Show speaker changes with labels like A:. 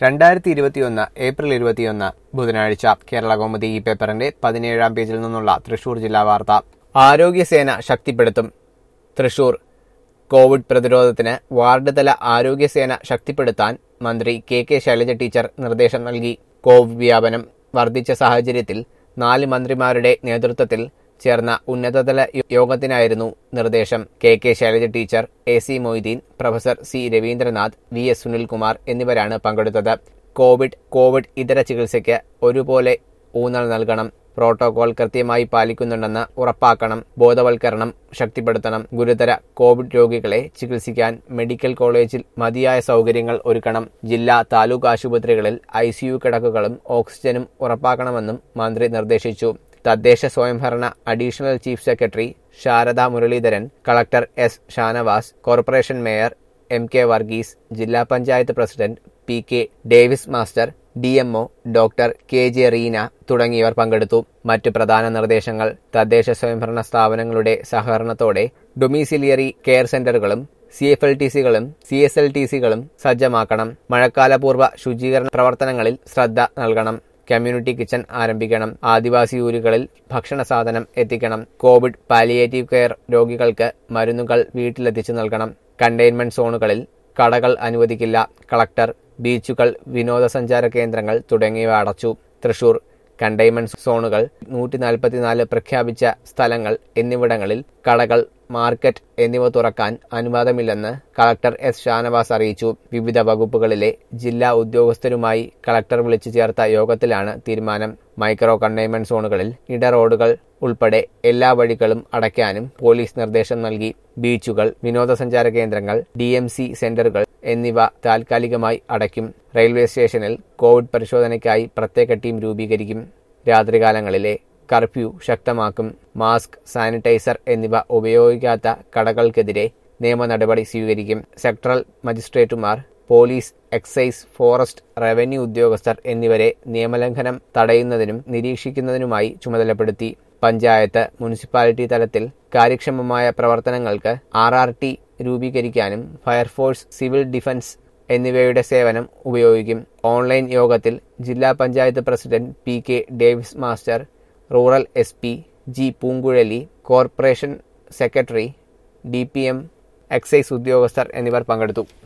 A: രണ്ടായിരത്തി ഇരുപത്തിയൊന്ന് ഏപ്രിൽ ഇരുപത്തിയൊന്ന് ബുധനാഴ്ച കേരള കൗമുദി ഈ പേപ്പറിന്റെ പതിനേഴാം പേജിൽ നിന്നുള്ള തൃശൂർ ജില്ലാ വാർത്ത ആരോഗ്യസേന ശക്തിപ്പെടുത്തും തൃശൂർ കോവിഡ് പ്രതിരോധത്തിന് വാർഡ് തല ആരോഗ്യസേന ശക്തിപ്പെടുത്താൻ മന്ത്രി കെ കെ ശൈലജ ടീച്ചർ നിർദ്ദേശം നൽകി കോവിഡ് വ്യാപനം വർദ്ധിച്ച സാഹചര്യത്തിൽ നാല് മന്ത്രിമാരുടെ നേതൃത്വത്തിൽ ചേർന്ന ഉന്നതതല യോ- യോഗത്തിനായിരുന്നു നിർദ്ദേശം K K Shailaja teacher A C Moideen professor C Raveendranath V S Sunilkumar എന്നിവരാണ് പങ്കെടുത്തത് കോവിഡ് കോവിഡ് ഇതര ചികിത്സയ്ക്ക് ഒരുപോലെ ഊന്നൽ നൽകണം പ്രോട്ടോകോൾ കൃത്യമായി പാലിക്കുന്നുണ്ടെന്ന് ഉറപ്പാക്കണം ബോധവൽക്കരണം ശക്തിപ്പെടുത്തണം ഗുരുതര കോവിഡ് രോഗികളെ ചികിത്സിക്കാൻ മെഡിക്കൽ കോളേജിൽ മതിയായ സൗകര്യങ്ങൾ ഒരുക്കണം ജില്ലാ താലൂക്ക് ആശുപത്രികളിൽ ഐ സിയു കിടക്കുകളും ഓക്സിജനും ഉറപ്പാക്കണമെന്നും മന്ത്രി നിർദ്ദേശിച്ചു തദ്ദേശ സ്വയംഭരണ additional chief secretary Sarada Muraleedharan collector S Shanavas corporation mayor M K Varghese ജില്ലാ panchayat president P K Davis master D M O doctor K J Reena തുടങ്ങിയവർ പങ്കെടുത്തു മറ്റ് പ്രധാന നിർദ്ദേശങ്ങൾ തദ്ദേശ സ്വയംഭരണ സ്ഥാപനങ്ങളുടെ സഹകരണത്തോടെ ഡൊമീസിലിയറി കെയർ സെന്ററുകളും സി എഫ് എൽ ടി സികളും സി എസ് എൽ ടി സികളും സജ്ജമാക്കണം മഴക്കാലപൂർവ്വ ശുചീകരണ പ്രവർത്തനങ്ങളിൽ ശ്രദ്ധ നൽകണം കമ്മ്യൂണിറ്റി കിച്ചൺ ആരംഭിക്കണം ആദിവാസി ഊരുകളിൽ ഭക്ഷണ സാധനം എത്തിക്കണം കോവിഡ് പാലിയേറ്റീവ് കെയർ രോഗികൾക്ക് മരുന്നുകൾ വീട്ടിലെത്തിച്ചു നൽകണം കണ്ടെയ്ൻമെന്റ് സോണുകളിൽ കടകൾ അനുവദിക്കില്ല കളക്ടർ ബീച്ചുകൾ വിനോദസഞ്ചാര കേന്ദ്രങ്ങൾ തുടങ്ങിയവ അടച്ചു തൃശൂർ കണ്ടെയ്ൻമെന്റ് സോണുകൾ നൂറ്റി നാൽപ്പത്തിനാല് പ്രഖ്യാപിച്ച സ്ഥലങ്ങൾ എന്നിവിടങ്ങളിൽ കടകൾ മാർക്കറ്റ് എന്നിവ തുറക്കാൻ അനുവാദമില്ലെന്ന് കളക്ടർ എസ് ഷാനവാസ് അറിയിച്ചു വിവിധ വകുപ്പുകളിലെ ജില്ലാ ഉദ്യോഗസ്ഥരുമായി കളക്ടർ വിളിച്ചു ചേർത്ത യോഗത്തിലാണ് തീരുമാനം മൈക്രോ കണ്ടെയ്ൻമെന്റ് സോണുകളിൽ ഇട റോഡുകൾ ഉൾപ്പെടെ എല്ലാ വഴികളും അടയ്ക്കാനും പോലീസ് നിർദ്ദേശം നൽകി ബീച്ചുകൾ വിനോദസഞ്ചാര കേന്ദ്രങ്ങൾ ഡി എം സി സെന്ററുകൾ എന്നിവ താൽക്കാലികമായി അടയ്ക്കും റെയിൽവേ സ്റ്റേഷനിൽ കോവിഡ് പരിശോധനയ്ക്കായി പ്രത്യേക ടീം രൂപീകരിക്കും രാത്രികാലങ്ങളിലെ കർഫ്യൂ ശക്തമാക്കും മാസ്ക് സാനിറ്റൈസർ എന്നിവ ഉപയോഗിക്കാത്ത കടകൾക്കെതിരെ നിയമ നടപടി സ്വീകരിക്കും സെക്ടറൽ മജിസ്ട്രേറ്റുമാർ പോലീസ് എക്സൈസ് ഫോറസ്റ്റ് റവന്യൂ ഉദ്യോഗസ്ഥർ എന്നിവരെ നിയമലംഘനം തടയുന്നതിനും നിരീക്ഷിക്കുന്നതിനുമായി ചുമതലപ്പെടുത്തി പഞ്ചായത്ത് മുനിസിപ്പാലിറ്റി തലത്തിൽ കാര്യക്ഷമമായ പ്രവർത്തനങ്ങൾക്ക് ആർ ആർ ടി രൂപീകരിക്കാനും ഫയർഫോഴ്സ് സിവിൽ ഡിഫൻസ് എന്നിവയുടെ സേവനം ഉപയോഗിക്കും ഓൺലൈൻ യോഗത്തിൽ ജില്ലാ panchayat president P K Davis master rural S P G Poonkuzhali corporation secretary D P M excise ഉദ്യോഗസ്ഥർ എന്നിവർ പങ്കെടുത്തു